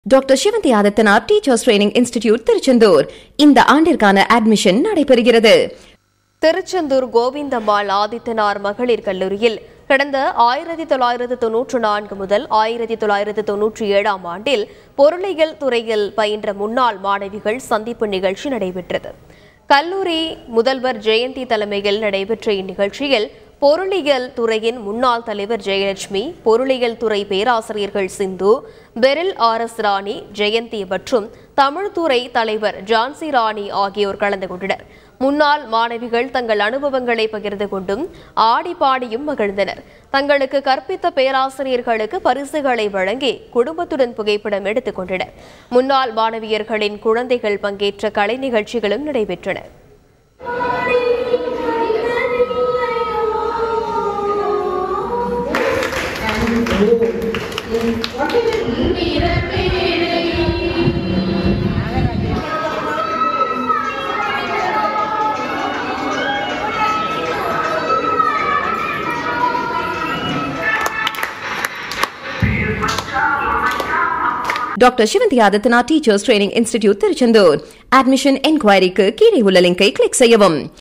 doctor Sivanthi Adithanar teachers training institute Tiruchendur இந்த ஆண்டிற்கான admission நடைபெறுகிறது திருச்செந்தூர் கோவிந்தம்மாள் ஆதித்தனார் மகளிர் கல்லூரியில் கடந்த ஆயிரத்தி தொள்ளாயிரத்து தொன்னூற்று நான்கு முதல் ஆயிரத்தி தொள்ளாயிரத்து தொன்னூற்றி ஏழாம் ஆண்டில் பொருளியல் துறையில் பயின்ற முன்னாள் மாணவிகள் சந்திப்பு நிகழ்ச்சி நடைபெற்றது கல்லூரி முதல்வர் ஜெயந்தி தலைமையில் நடைபெற்ற இந்நிகழ்ச்சியில் பொருளியல் துறையின் முன்னாள் தலைவர் ஜெயலட்சுமி பொருளியல் துறை பேராசிரியர்கள் Sindhu Beryl R S Rani Jayanthi மற்றும் தமிழ்துறை தலைவர் ஜான்சி ராணி ஆகியோர் கலந்து கொண்டனர் முன்னாள் மாணவிகள் தங்கள் அனுபவங்களை பகிர்ந்து கொண்டும் ஆடி பாடியும் மகிழ்ந்தனர் தங்களுக்கு கற்பித்த பேராசிரியர்களுக்கு பரிசுகளை வழங்கி குடும்பத்துடன் புகைப்படம் எடுத்துக் கொண்டனர் முன்னாள் மாணவியர்களின் குழந்தைகள் பங்கேற்ற கலை நிகழ்ச்சிகளும் நடைபெற்றன doctor Sivanthi Adithanar teachers training institute Tiruchendur admission என்கொயரிக்கு கீழே உள்ள லிங்கை கிளிக் செய்யவும்